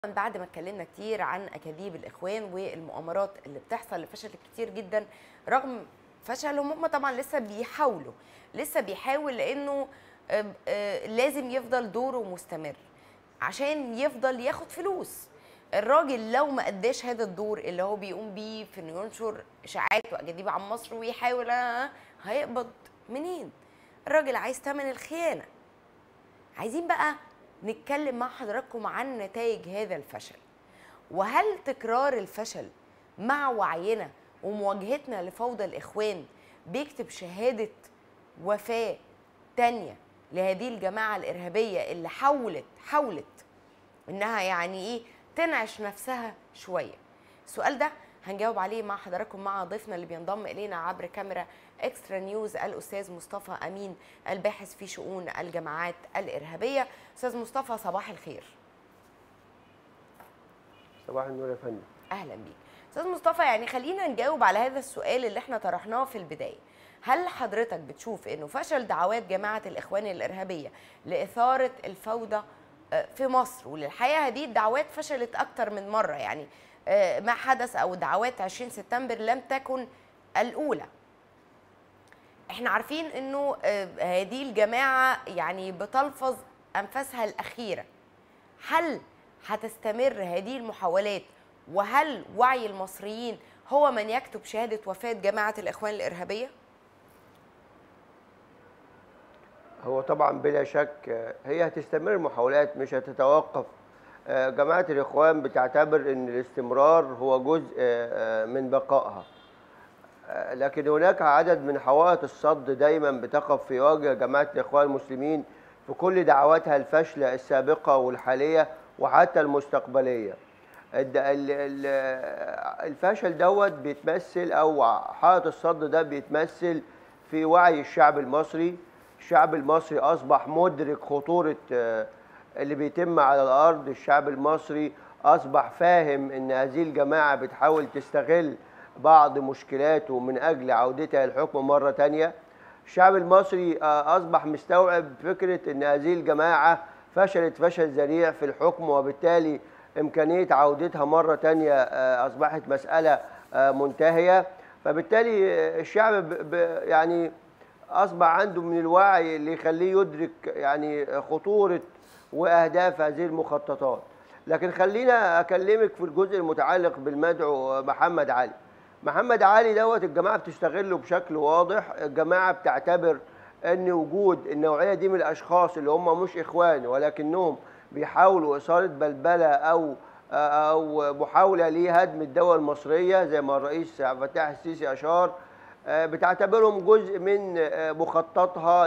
بعد ما اتكلمنا كتير عن اكاذيب الاخوان والمؤامرات اللي بتحصل اللي فشلت كتير جدا رغم فشلهم هم طبعا لسه بيحاولوا لسه بيحاول لانه آه، آه، لازم يفضل دوره مستمر عشان يفضل ياخد فلوس الراجل لو ما اداش هذا الدور اللي هو بيقوم بيه في انه ينشر اشاعات واكاذيب عن مصر ويحاول آه، هيقبض منين الراجل عايز ثمن الخيانه عايزين بقى نتكلم مع حضراتكم عن نتائج هذا الفشل وهل تكرار الفشل مع وعينا ومواجهتنا لفوضى الإخوان بيكتب شهادة وفاة تانية لهذه الجماعة الإرهابية اللي حاولت حاولت إنها يعني إيه تنعش نفسها شوية السؤال ده هنجاوب عليه مع حضراتكم مع ضيفنا اللي بينضم إلينا عبر كاميرا اكسترا نيوز الاستاذ مصطفى امين الباحث في شؤون الجماعات الارهابيه استاذ مصطفى صباح الخير صباح النور يا فندم اهلا بيك استاذ مصطفى يعني خلينا نجاوب على هذا السؤال اللي احنا طرحناه في البدايه هل حضرتك بتشوف انه فشل دعوات جماعه الاخوان الارهابيه لاثاره الفوضى آه، في مصر وللحقيقه هذه الدعوات فشلت اكتر من مره يعني آه، ما حدث او دعوات 20 سبتمبر لم تكن الاولى احنا عارفين انه آه، هذه الجماعه يعني بتلفظ انفاسها الاخيره هل هتستمر هذه المحاولات وهل وعي المصريين هو من يكتب شهاده وفاه جماعه الاخوان الارهابيه هو طبعا بلا شك آه، هي هتستمر المحاولات مش هتتوقف آه، جماعة الإخوان بتعتبر أن الاستمرار هو جزء آه، من بقائها آه، لكن هناك عدد من حوائط الصد دايما بتقف في وجه جماعة الإخوان المسلمين في كل دعواتها الفاشلة السابقة والحالية وحتى المستقبلية الد- ال- ال- الفشل دوت بيتمثل أو حائط الصد ده بيتمثل في وعي الشعب المصري الشعب المصري أصبح مدرك خطورة آه، اللي بيتم على الأرض الشعب المصري أصبح فاهم أن هذه الجماعة بتحاول تستغل بعض مشكلاته من أجل عودتها للحكم مرة تانية الشعب المصري آه، أصبح مستوعب فكرة أن هذه الجماعة فشلت فشل ذريع في الحكم وبالتالي إمكانية عودتها مرة تانية آه، أصبحت مسألة آه، منتهية فبالتالي آه، الشعب ب- ب- يعني اصبح عنده من الوعي اللي يخليه يدرك يعني خطوره واهداف هذه المخططات لكن خلينا اكلمك في الجزء المتعلق بالمدعو محمد علي محمد علي دوت الجماعه بتستغله بشكل واضح الجماعه بتعتبر ان وجود النوعيه دي من الاشخاص اللي هم مش اخوان ولكنهم بيحاولوا اثاره بلبله او او محاوله لهدم الدوله المصريه زي ما الرئيس عبد الفتاح السيسي اشار آه، بتعتبرهم جزء من آه، مخططها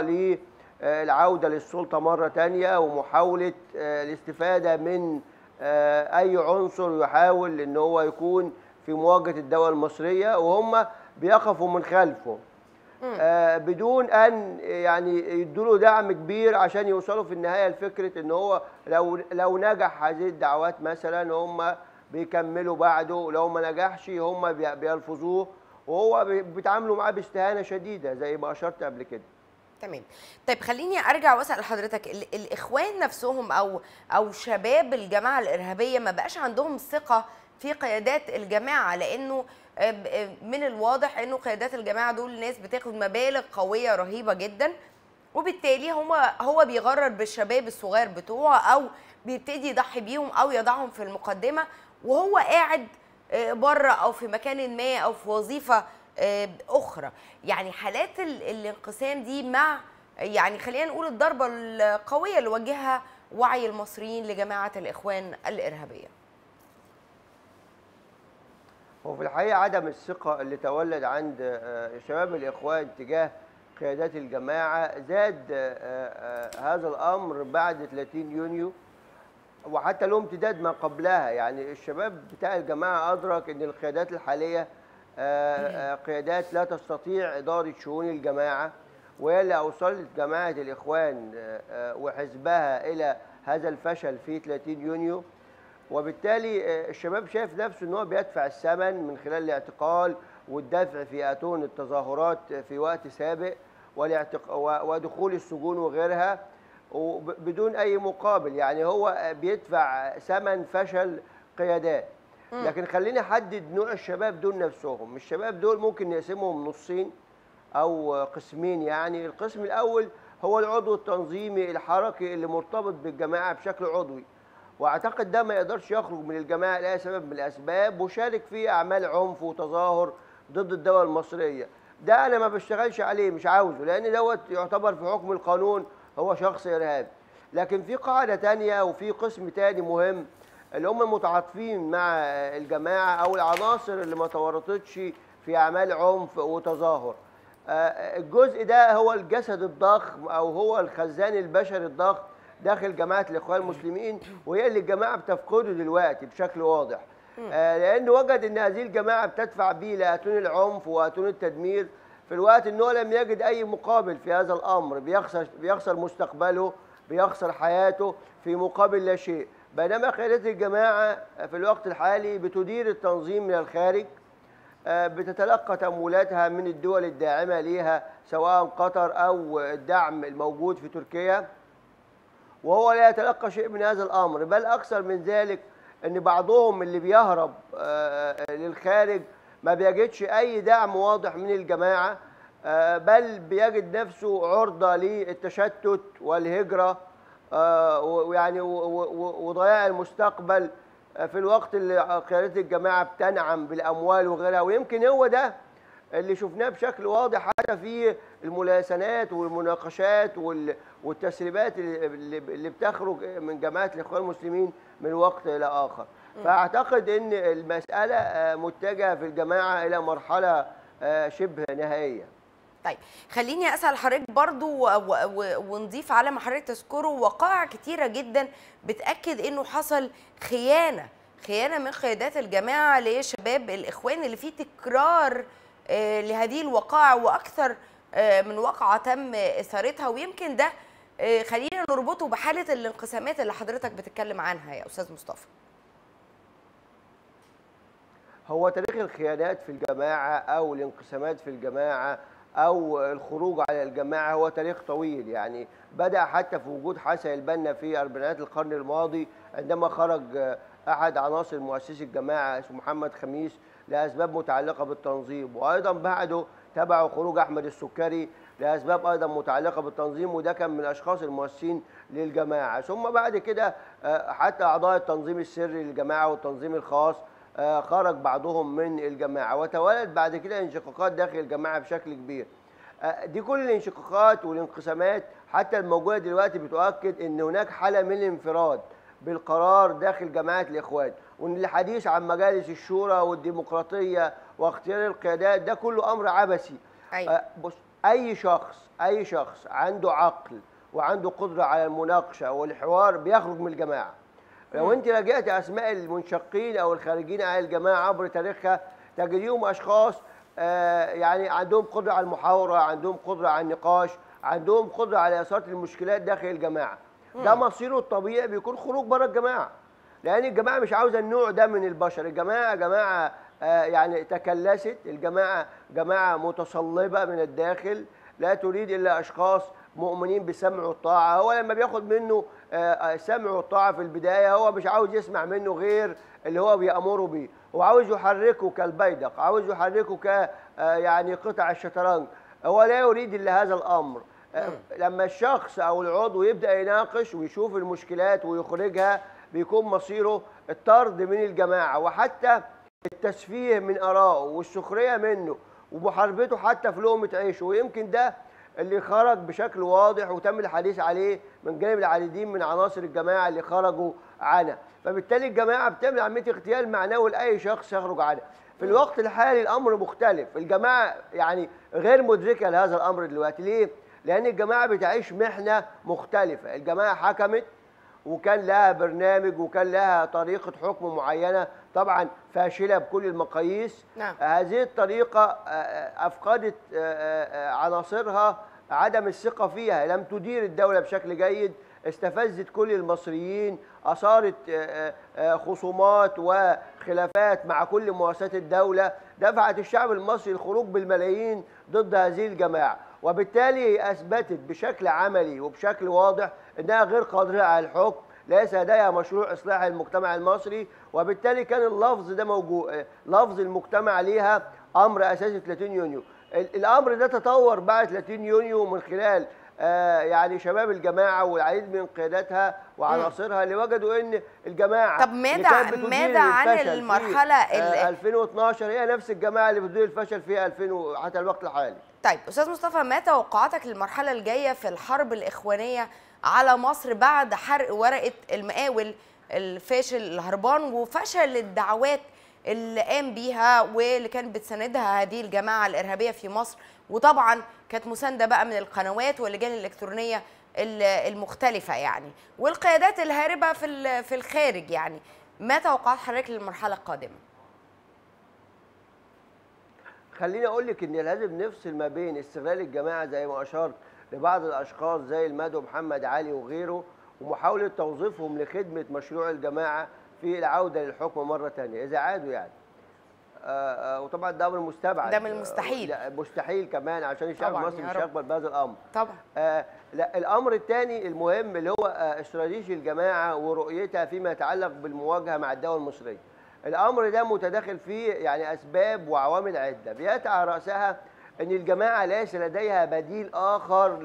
للعودة للسلطة مرة تانية ومحاولة آه، الاستفادة من آه، أي عنصر يحاول أن هو يكون في مواجهة الدولة المصرية وهم بيقفوا من خلفه آه، بدون ان يعني يدوا له دعم كبير عشان يوصلوا في النهايه لفكره ان هو لو لو نجح هذه الدعوات مثلا هم بيكملوا بعده ولو ما نجحش هم بي- بيلفظوه وهو بي- بيتعاملوا معاه باستهانه شديده زي ما اشرت قبل كده تمام طيب خليني ارجع واسال حضرتك ال- الاخوان نفسهم او او شباب الجماعه الارهابيه ما بقاش عندهم ثقه في قيادات الجماعه لانه آه، ب- آه، من الواضح انه قيادات الجماعه دول ناس بتاخد مبالغ قويه رهيبه جدا وبالتالي هو هو بيغرر بالشباب الصغير بتوعه او بيبتدي يضحي بيهم او يضعهم في المقدمه وهو قاعد آه، بره او في مكان ما او في وظيفه آه، اخرى يعني حالات ال- الانقسام دي مع يعني خلينا نقول الضربه القويه اللي وجهها وعي المصريين لجماعه الاخوان الارهابيه هو في الحقيقه عدم الثقه اللي تولد عند آه، شباب الاخوان تجاه قيادات الجماعه زاد آه، آه، هذا الامر بعد 30 يونيو وحتى له امتداد ما قبلها يعني الشباب بتاع الجماعه ادرك ان القيادات الحاليه آه، آه، قيادات لا تستطيع اداره شؤون الجماعه وهي اللي اوصلت جماعه الاخوان آه، آه، وحزبها الى هذا الفشل في 30 يونيو وبالتالي آه، الشباب شايف نفسه ان هو بيدفع الثمن من خلال الاعتقال والدفع في اتون التظاهرات في وقت سابق والاعتق... و- ودخول السجون وغيرها وبدون اي مقابل يعني هو بيدفع ثمن فشل قيادات لكن خليني احدد نوع الشباب دول نفسهم الشباب دول ممكن نقسمهم نصين او قسمين يعني القسم الاول هو العضو التنظيمي الحركي اللي مرتبط بالجماعه بشكل عضوي واعتقد ده ما يقدرش يخرج من الجماعه لاي سبب من الاسباب وشارك في اعمال عنف وتظاهر ضد الدوله المصريه ده انا ما بشتغلش عليه مش عاوزه لان دوت يعتبر في حكم القانون هو شخص ارهابي لكن في قاعده تانية وفي قسم تاني مهم اللي هم متعاطفين مع الجماعه او العناصر اللي ما تورطتش في اعمال عنف وتظاهر آه، الجزء ده هو الجسد الضخم او هو الخزان البشري الضخم داخل جماعه الاخوان المسلمين وهي اللي الجماعه بتفقده دلوقتي بشكل واضح آه، لان وجد ان هذه الجماعه بتدفع به لاتون العنف واتون التدمير في الوقت ان هو لم يجد اي مقابل في هذا الامر بيخسر بيخسر مستقبله بيخسر حياته في مقابل لا شيء بينما قيادات الجماعه في الوقت الحالي بتدير التنظيم من الخارج آه، بتتلقى تمويلاتها من الدول الداعمه ليها سواء قطر او الدعم الموجود في تركيا وهو لا يتلقى شيء من هذا الامر بل اكثر من ذلك ان بعضهم اللي بيهرب آه، للخارج ما بيجدش اي دعم واضح من الجماعه آه، بل بيجد نفسه عرضه للتشتت والهجره آه، ويعني و- و- و- وضياع المستقبل آه، في الوقت اللي قيادات الجماعه بتنعم بالاموال وغيرها ويمكن هو ده اللي شفناه بشكل واضح حتى في الملاسنات والمناقشات وال- والتسريبات اللي اللي بتخرج من جماعه الاخوان المسلمين من وقت الى اخر فاعتقد ان المساله آه، متجهه في الجماعه الى مرحله آه، شبه نهائيه طيب خليني اسال حضرتك برضو و- و- و- ونضيف على ما حضرتك تذكره وقائع كتيره جدا بتاكد انه حصل خيانه خيانه من قيادات الجماعه لشباب الاخوان اللي فيه تكرار آه، لهذه الوقائع واكثر آه، من واقعه تم اثارتها ويمكن ده آه، خلينا نربطه بحاله الانقسامات اللي حضرتك بتتكلم عنها يا استاذ مصطفى هو تاريخ الخيانات في الجماعة أو الانقسامات في الجماعة أو الخروج على الجماعة هو تاريخ طويل يعني بدأ حتى في وجود حسن البنا في أربعينات القرن الماضي عندما خرج آه، أحد عناصر مؤسسي الجماعة اسمه محمد خميس لأسباب متعلقة بالتنظيم وأيضا بعده تبعه خروج أحمد السكري لأسباب أيضا متعلقة بالتنظيم وده كان من الأشخاص المؤسسين للجماعة ثم بعد كده آه، حتى أعضاء التنظيم السري للجماعة والتنظيم الخاص آه، خرج بعضهم من الجماعة وتوالد بعد كده انشقاقات داخل الجماعة بشكل كبير آه، دي كل الانشقاقات والانقسامات حتى الموجودة دلوقتي بتؤكد ان هناك حالة من الانفراد بالقرار داخل جماعة الإخوان وان الحديث عن مجالس الشورى والديمقراطية واختيار القيادات ده كله أمر عبثي أيوة. آه، بص أي شخص أي شخص عنده عقل وعنده قدرة على المناقشة والحوار بيخرج من الجماعة لو انت راجعت اسماء المنشقين او الخارجين عن الجماعه عبر تاريخها تجديهم اشخاص آه، يعني عندهم قدره على المحاوره عندهم قدره على النقاش عندهم قدره على اثاره المشكلات داخل الجماعه ده مصيره الطبيعي بيكون خروج بره الجماعه لان الجماعه مش عاوزه النوع ده من البشر الجماعه جماعه آه، يعني تكلست الجماعه جماعه متصلبه من الداخل لا تريد الا اشخاص مؤمنين بالسمع والطاعه هو لما بياخد منه آه، آه، سمع والطاعه في البدايه هو مش عاوز يسمع منه غير اللي هو بيامره بيه هو عاوز يحركه كالبيدق عاوز يحركه ك آه، يعني قطع الشطرنج هو لا يريد الا هذا الامر آه، لما الشخص او العضو يبدا يناقش ويشوف المشكلات ويخرجها بيكون مصيره الطرد من الجماعه وحتى التسفيه من ارائه والسخريه منه ومحاربته حتى في لقمه عيشه ويمكن ده اللي خرج بشكل واضح وتم الحديث عليه من جانب العديدين من عناصر الجماعه اللي خرجوا عنها فبالتالي الجماعه بتعمل عمليه اغتيال معنوي لاي شخص يخرج عنها في الوقت الحالي الامر مختلف الجماعه يعني غير مدركه لهذا الامر دلوقتي ليه لان الجماعه بتعيش محنه مختلفه الجماعه حكمت وكان لها برنامج وكان لها طريقة حكم معينة طبعا فاشلة بكل المقاييس نعم. هذه الطريقة آه، آه، أفقدت آه، آه، عناصرها عدم الثقة فيها لم تدير الدولة بشكل جيد استفزت كل المصريين أثارت آه، آه، خصومات وخلافات مع كل مؤسسات الدولة دفعت الشعب المصري الخروج بالملايين ضد هذه الجماعة وبالتالي هي اثبتت بشكل عملي وبشكل واضح انها غير قادره على الحكم ليس لديها مشروع اصلاح المجتمع المصري وبالتالي كان اللفظ ده موجود لفظ المجتمع ليها امر اساسي في 30 يونيو ال- الامر ده تطور بعد 30 يونيو من خلال آه، يعني شباب الجماعه والعديد من قياداتها وعناصرها اللي وجدوا ان الجماعه طب اللي ماذا- كانت بتدير ماذا عن الفشل في، المرحلة آه، ال- 2012 هي نفس الجماعه اللي بتدير الفشل في 2000 و- حتى الوقت الحالي طيب استاذ مصطفى ما توقعاتك للمرحله الجايه في الحرب الاخوانيه على مصر بعد حرق ورقه المقاول الفاشل الهربان وفشل الدعوات اللي قام بيها واللي كانت بتساندها هذه الجماعه الارهابيه في مصر وطبعا كانت مسانده بقى من القنوات واللجان الالكترونيه ال- المختلفه يعني والقيادات الهاربه في ال- في الخارج يعني ما توقعات حضرتك للمرحله القادمه خليني اقول لك ان لازم نفصل ما بين استغلال الجماعه زي ما اشرت لبعض الاشخاص زي المدعو محمد علي وغيره ومحاوله توظيفهم لخدمه مشروع الجماعه في العوده للحكم مره ثانيه اذا عادوا يعني آه، آه، وطبعا ده امر مستبعد ده من المستحيل. آه، لا، مستحيل كمان عشان الشعب طبعاً المصري يا مش رب. هيقبل بهذا الامر طبعا آه لا الامر الثاني المهم اللي هو آه استراتيجي الجماعه ورؤيتها فيما يتعلق بالمواجهه مع الدوله المصريه. الامر ده متداخل فيه يعني اسباب وعوامل عده بياتي على راسها ان الجماعه ليس لديها بديل اخر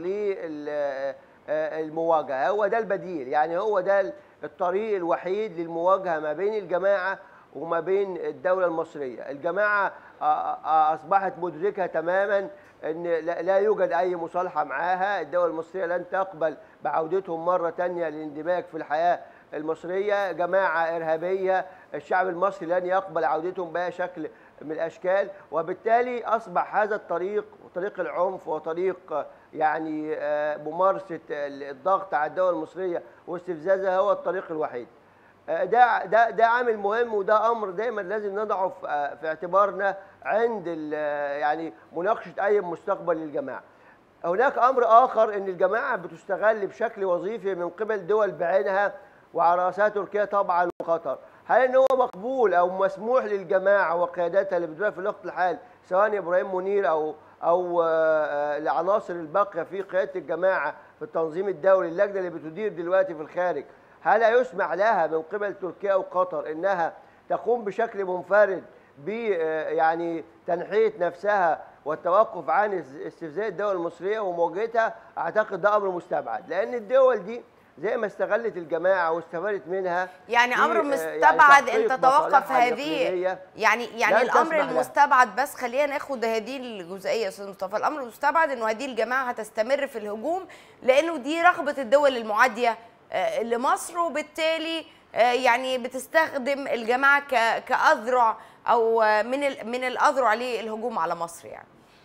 للمواجهه هو ده البديل يعني هو ده الطريق الوحيد للمواجهه ما بين الجماعه وما بين الدوله المصريه الجماعه آه، آه، اصبحت مدركه تماما ان لا لا يوجد اي مصالحه معاها الدول المصريه لن تقبل بعودتهم مره تانية للاندماج في الحياه المصريه جماعه ارهابيه الشعب المصري لن يقبل عودتهم باي شكل من الاشكال وبالتالي اصبح هذا الطريق طريق العنف وطريق يعني آه، ممارسه الضغط على الدول المصريه واستفزازها هو الطريق الوحيد آه، ده ده ده عامل مهم وده امر دايما لازم نضعه في آه، في اعتبارنا عند ال- آه، يعني مناقشه اي مستقبل للجماعه. هناك امر اخر ان الجماعه بتستغل بشكل وظيفي من قبل دول بعينها وعلى راسها تركيا طبعا وقطر. هل ان هو مقبول او مسموح للجماعه وقياداتها اللي بتديرها في الوقت الحالي سواء ابراهيم منير او او آه، آه، العناصر الباقيه في قياده الجماعه في التنظيم الدولي اللجنه اللي بتدير دلوقتي في الخارج هل يسمح لها من قبل تركيا وقطر انها تقوم بشكل منفرد ب آه، يعني تنحيه نفسها والتوقف عن است- استفزاز الدول المصريه ومواجهتها اعتقد ده امر مستبعد لان الدول دي زي ما استغلت الجماعه واستفادت منها يعني في، امر آه، مستبعد يعني ان تحقيق تتوقف مصالحها هذه الإقليمية. يعني يعني لن الامر تسمح لها. المستبعد بس خلينا ناخد هذه الجزئيه يا استاذ مصطفى الامر المستبعد انه هذه الجماعه هتستمر في الهجوم لانه دي رغبه الدول المعاديه آه، لمصر وبالتالي آه، يعني بتستخدم الجماعه ك- كاذرع او آه، من ال- من الاذرع للهجوم على مصر يعني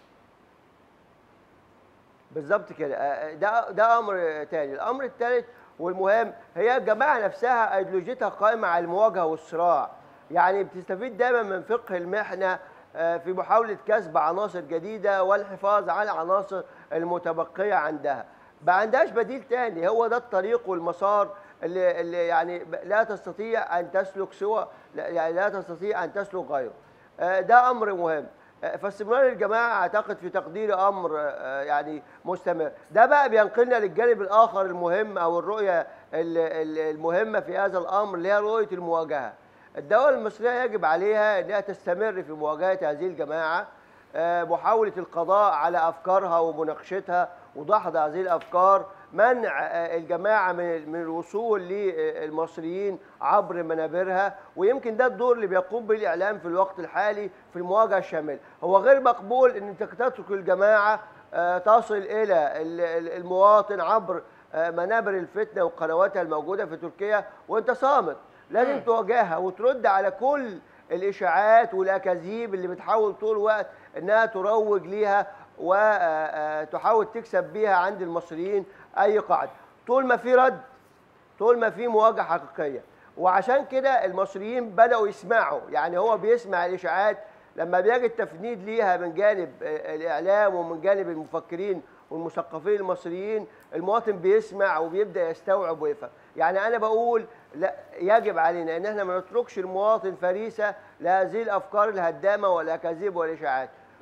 بالظبط كده آه، ده ده امر تاني الامر الثالث والمهم هي الجماعه نفسها ايديولوجيتها قائمه على المواجهه والصراع يعني بتستفيد دايما من فقه المحنه آه، في محاوله كسب عناصر جديده والحفاظ على العناصر المتبقيه عندها ما عندهاش بديل تاني هو ده الطريق والمسار اللي, اللي يعني لا تستطيع ان تسلك سوى لا- يعني لا تستطيع ان تسلك غيره آه، ده امر مهم آه، فاستمرار الجماعه اعتقد في تقديري امر آه، يعني مستمر ده بقى بينقلنا للجانب الاخر المهم او الرؤيه ال- ال- المهمه في هذا الامر اللي هي رؤيه المواجهه الدوله المصريه يجب عليها انها تستمر في مواجهه هذه الجماعه آه، محاوله القضاء على افكارها ومناقشتها ودحض هذه الافكار منع آه، الجماعه من من الوصول للمصريين عبر منابرها ويمكن ده الدور اللي بيقوم به الاعلام في الوقت الحالي في المواجهه الشامله هو غير مقبول ان انت تترك الجماعه آه، تصل الى ال- ال- المواطن عبر آه، منابر الفتنه وقنواتها الموجوده في تركيا وانت صامت لازم تواجهها وترد على كل الاشاعات والاكاذيب اللي بتحاول طول الوقت انها تروج ليها وتحاول تكسب بيها عند المصريين اي قاعده طول ما في رد طول ما في مواجهه حقيقيه وعشان كده المصريين بداوا يسمعوا يعني هو بيسمع الاشاعات لما بيجد تفنيد ليها من جانب آه، الاعلام ومن جانب المفكرين والمثقفين المصريين المواطن بيسمع وبيبدا يستوعب ويفهم يعني انا بقول لا يجب علينا ان احنا ما نتركش المواطن فريسه لهذه الافكار الهدامه والاكاذيب والاشاعات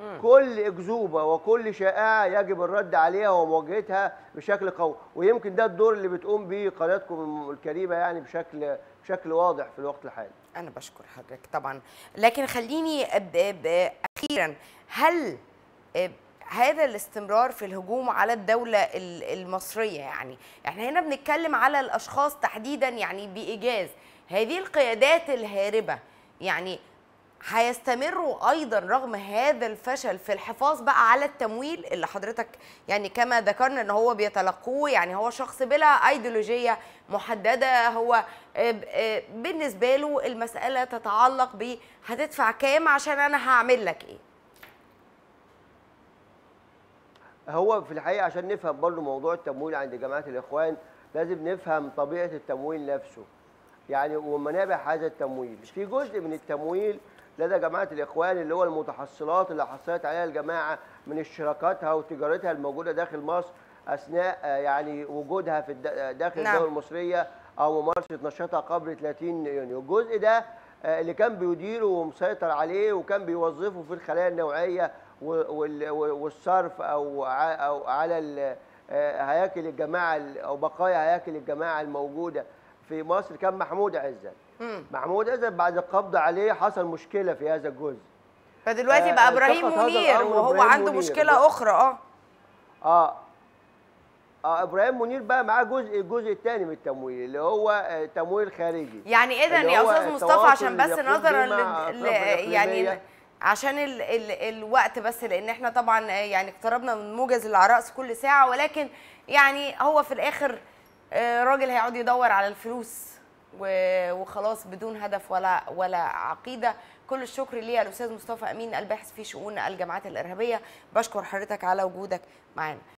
كل اكذوبه وكل شائعه يجب الرد عليها ومواجهتها بشكل قوي ويمكن ده الدور اللي بتقوم به قناتكم الكريمه يعني بشكل بشكل واضح في الوقت الحالي انا بشكر حضرتك طبعا لكن خليني أب- أب- اخيرا هل أب- هذا الاستمرار في الهجوم على الدولة ال- المصرية يعني احنا هنا بنتكلم على الأشخاص تحديدا يعني بإيجاز هذه القيادات الهاربة يعني هيستمروا ايضا رغم هذا الفشل في الحفاظ بقى على التمويل اللي حضرتك يعني كما ذكرنا ان هو بيتلقوه يعني هو شخص بلا ايديولوجيه محدده هو آه، آه، بالنسبه له المساله تتعلق ب هتدفع كام عشان انا هعمل لك ايه هو في الحقيقه عشان نفهم برضه موضوع التمويل عند جماعه الاخوان لازم نفهم طبيعه التمويل نفسه يعني ومنابع هذا التمويل في جزء من التمويل لدى جماعه الاخوان اللي هو المتحصلات اللي حصلت عليها الجماعه من اشتراكاتها وتجارتها الموجوده داخل مصر اثناء آه، يعني وجودها في الد- داخل نعم. الدوله المصريه او ممارسه نشاطها قبل 30 يونيو الجزء ده آه، اللي كان بيديره ومسيطر عليه وكان بيوظفه في الخلايا النوعيه و- وال- والصرف او ع- او على ال- آه، هياكل الجماعه ال- او بقايا هياكل الجماعه الموجوده في مصر كان محمود عزت مم. محمود عزت بعد القبض عليه حصل مشكله في هذا الجزء فدلوقتي آه، بقى ابراهيم التقط هذا منير الأمر وهو إبراهيم عنده منير. مشكله اخرى اه اه اه ابراهيم منير بقى معاه جزء الجزء الثاني من التمويل اللي هو آه، تمويل خارجي يعني اذا اللي يا هو استاذ مصطفى التواصل عشان بس اللي يقوم نظرا به مع لل... ل- الأطراف يعني الإقليمية. عشان ال... ال... الوقت بس لان احنا طبعا يعني اقتربنا من موجز اللي على راس كل ساعه ولكن يعني هو في الاخر آه، راجل هيقعد يدور على الفلوس و- وخلاص بدون هدف ولا ولا عقيده كل الشكر ليه الاستاذ مصطفى امين الباحث في شؤون الجماعات الارهابيه بشكر حضرتك على وجودك معانا